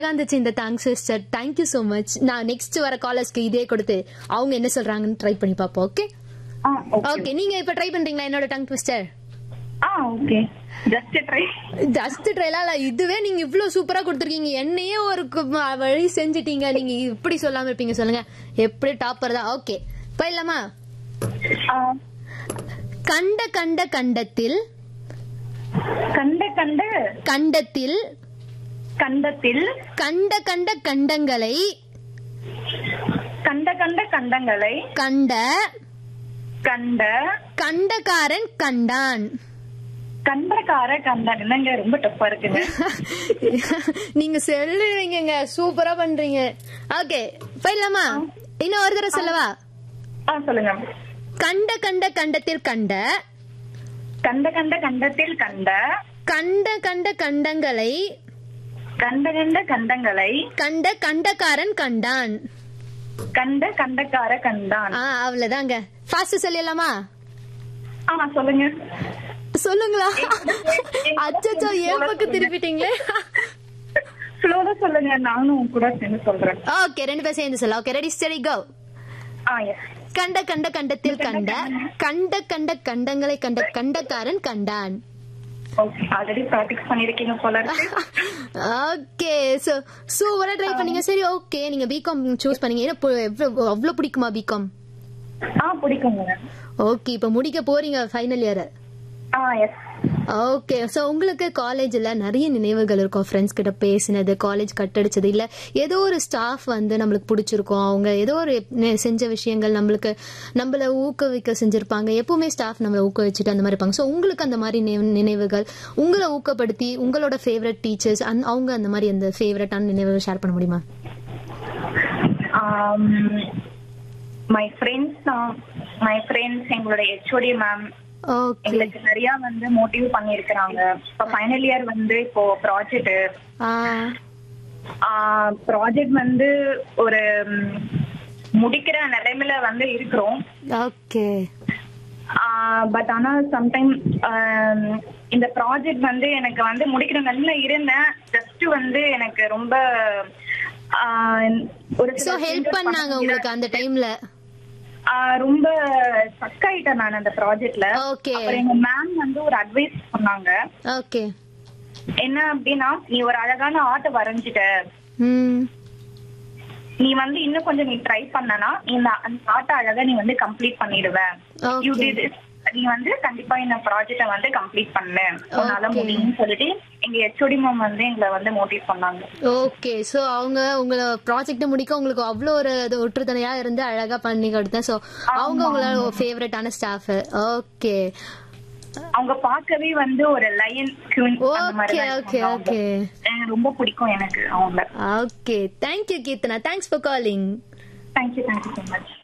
இருந்துச்சு இந்த thanks sister thank you so much நான் நெக்ஸ்ட் வர காலர்ஸ்க்கு இதே கொடுத்து அவங்க என்ன சொல்றாங்கன்னு ட்ரை பண்ணி பார்ப்போம் ஓகே ஆ ஓகே ஓகே நீங்க இப்ப ட்ரை பண்றீங்களா என்னோட டங் ட்விஸ்டர் ஆ ஓகே ஜஸ்ட் ட்ரை ஜஸ்ட் ட்ரைலாம் இல்ல இதுவே நீங்க இவ்ளோ சூப்பரா கொடுத்துருக்கீங்க என்னையே ஒரு கு- ம- வழி செஞ்சிட்டீங்க நீங்க இப்படி சொல்லாம இருப்பீங்க சொல்லுங்க எப்படி டாப்பர் தான் ஓகே போயிடலாமா கண்ட கண்ட கண்டத்தில் கண்ட கண்ட கண்டத்தில் கண்டத்தில் கண்ட கண்ட கண்டங்களை கண்ட கண்ட கண்டங்களை கண்ட கண்ட கண்டக்காரன் கண்டான் கண்டக்கார கண்டன் என்னங்க ரொம்ப டஃப்பா இருக்குங்க நீங்க சொல்லுவீங்க சூப்பரா பண்றீங்க ஓகே போயிடலாமா இன்னும் ஒரு தடவை சொல்லவா ஆ சொல்லுங்க கண்ட கண்ட கண்டத்தில் கண்ட கண்ட கண்ட கண்டத்தில் கண்ட கண்ட கண்ட கண்டங்களை கண்ட கண்ட கண்டங்களை கண்ட கண்டக்காரன் கண்டான் கண்ட கண்டக்கார கண்டான் ஆ அவ்வளவுதாங்க ஃபாஸ்ட் சொல்லிடலாமா ஆ சொல்லுங்க சொல்லுங்களா அச்சச்சோ என் பக்கம் திருப்பிட்டீங்களே ஸ்லோவா சொல்லுங்க நானும் உங்க கூட சேர்ந்து சொல்றேன் ஓகே ரெண்டு பேரும் சேர்ந்து சொல்ல ஓகே ரெடி ஸ்டடி கோ ஆ எஸ் கண்ட கண்ட கண்டத்தில் கண்ட கண்ட கண்ட கண்டங்களை கண்ட கண்டக்காரன் கண்டான் ஓகே ஆல்ரெடி ப்ராக்டிஸ் பண்ணிருக்கீங்க போல இருக்கு ஓகே சோ சூப்பரா ட்ரை பண்ணீங்க சரி ஓகே நீங்க பிகாம் சூஸ் பண்ணீங்க ஏன்னா இப்போ எவ்வளவு- அவ்வளவு பிடிக்குமா பிகாம் ஆ பிடிக்குங்க ஓகே இப்போ முடிக்க போறீங்க ஃபைனல் இயர் ஆ எஸ் ஓகே ஸோ உங்களுக்கு காலேஜில் நிறைய நினைவுகள் இருக்கும் ஃப்ரெண்ட்ஸ் கிட்ட பேசினது காலேஜ் கட்டடிச்சது இல்லை ஏதோ ஒரு ஸ்டாஃப் வந்து நம்மளுக்கு பிடிச்சிருக்கும் அவங்க ஏதோ ஒரு நெ- செஞ்ச விஷயங்கள் நம்மளுக்கு நம்மள ஊக்குவிக்க செஞ்சிருப்பாங்க எப்பவுமே ஸ்டாஃப் நம்மளை ஊக்குவிச்சுட்டு அந்த மாதிரி இருப்பாங்க ஸோ உங்களுக்கு அந்த மாதிரி நினைவு- நினைவுகள் உங்களை ஊக்கப்படுத்தி உங்களோட ஃபேவரட் டீச்சர்ஸ் அந் அவங்க அந்த மாதிரி அந்த ஃபேவரட்டான நினைவுகள் ஷேர் பண்ண முடியுமா மை ஃப்ரெண்ட்ஸ் தான் மை ஃப்ரெண்ட்ஸ் எங்களோட ஹெச்ஓடி மேம் ஓகே எங்களுக்கு நிறைய வந்து மோட்டிவ் பண்ணிருக்கிறாங்க இப்போ ஃபைனல் இயர் வந்து இப்போ ப்ராஜெக்ட் ஆ ப்ராஜெக்ட் வந்து ஒரு ம், முடிக்கிற நிலைமையில வந்து இருக்கிறோம் ஓகே பட் ஆனா சம்டைம் இந்த ப்ராஜெக்ட் வந்து எனக்கு வந்து முடிக்கிற நிலைமையில இருந்தேன் ஜஸ்ட் வந்து எனக்கு ரொம்ப ஆஹ், ஒரு சில ஸோ ஹெல்ப் changes பண்ணாங்க பண்ண உங்களுக்கு அந்த டைம்ல ஆஹ், ரொம்ப ஸ்டக் ஆயிட்டேன் நான் அந்த ப்ராஜெக்ட்ல ஓகே அப்புறம் எங்க மேம் வந்து ஒரு அட்வைஸ் பண்ணாங்க ஓகே என்ன அப்படின்னா நீ ஒரு அழகான ஆர்ட் வரைஞ்சிட்ட ம் நீ வந்து இன்னும் கொஞ்சம் நீ ட்ரை பண்ணனா நீ இந்த அந்த ஆர்ட் அழகா நீ வந்து கம்ப்ளீட் பண்ணிடுவ Okay. யூ டிட் நீ வந்து கண்டிப்பா இந்த ப்ராஜெக்ட வந்து கம்ப்ளீட் பண்ணு உன்னால Okay. முடியும்னு சொல்லிட்டு எங்க ஹெச்ஓடி மேம் வந்து எங்களை வந்து மோட்டிவ் பண்ணாங்க ஓகே சோ அவங்க உங்களை ப்ராஜெக்ட் முடிக்க உங்களுக்கு அவ்வளோ ஒரு இது ஒற்றுத்தனையா இருந்து அழகா பண்ணி கொடுத்தேன் சோ அவங்க உங்களோட ஃபேவரட்டான ஸ்டாஃப் ஓகே அவங்க பார்க்கவே வந்து ஒரு லயன் குயின் அந்த மாதிரி ஓகே தான் ஓகே இருப்பாங்க அவங்க. ஓகே எனக்கு ரொம்ப பிடிக்கும் எனக்கு அவங்க okay thank you Keerthana thanks for calling thank you thank you so much